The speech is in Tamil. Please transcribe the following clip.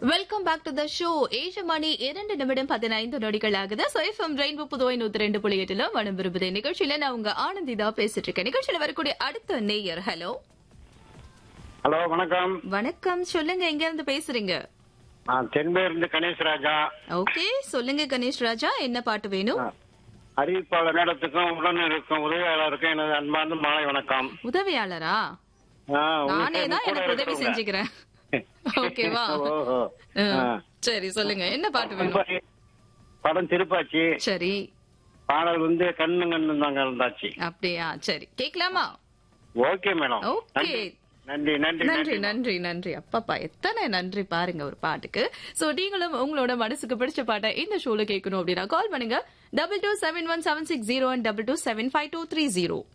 Welcome back to the show ஏழு மணி இரண்டு நிமிடம் பதினைந்து நொடிகள் ஆகுது சோ எஃப்எம் ரெயின்போ புதுவை நூத்தி ரெண்டு புள்ளி எட்டுல மனம் விரும்புதே நிகழ்ச்சியில நான் உங்க ஆனந்தி தான் பேசிட்டு இருக்கேன் நிகழ்ச்சியில வரக்கூடிய அடுத்த நேயர் ஹலோ ஹலோ வணக்கம் வணக்கம் சொல்லுங்க எங்க இருந்து பேசுறீங்க நான் தென்பேருந்து கணேஷ் ராஜா ஓகே சொல்லுங்க கணேஷ் ராஜா என்ன பாட்டு வேணும் அறிவிப்பாளர் மேடத்துக்கும் உடன் இருக்கும் உதவியாளருக்கும் எனது அன்பார்ந்த மாலை வணக்கம் உதவியாளரா ஆ, உங்க நானே தான் கூட எனக்கு உதவி இருக்கவங்க. செஞ்சுக்கிறேன் ஓகேவா ஓஹோ ம். ஆ. சரி சொல்லுங்க என்ன பாட்டு வேணும் திருப்பாச்சி. படம் திருப்பாச்சி சரி பாடல் வந்து கண்ணு கண்ணு தாங்க இருந்தாச்சு அப்படியா சரி கேட்கலாமா ஓகே மேடம் ஓகே நன்றி நன்றி நன்றி நன்றி நன்றி அப்பப்பா எத்தனை நன்றி பாருங்க ஒரு பாட்டுக்கு சோ நீங்களும் உங்களோட மனசுக்கு பிடிச்ச பாட்டை இந்த ஷோல கேட்கணும் அப்படின்னா கால் பண்ணுங்க double two seven one seven six zero double two seven five two three zero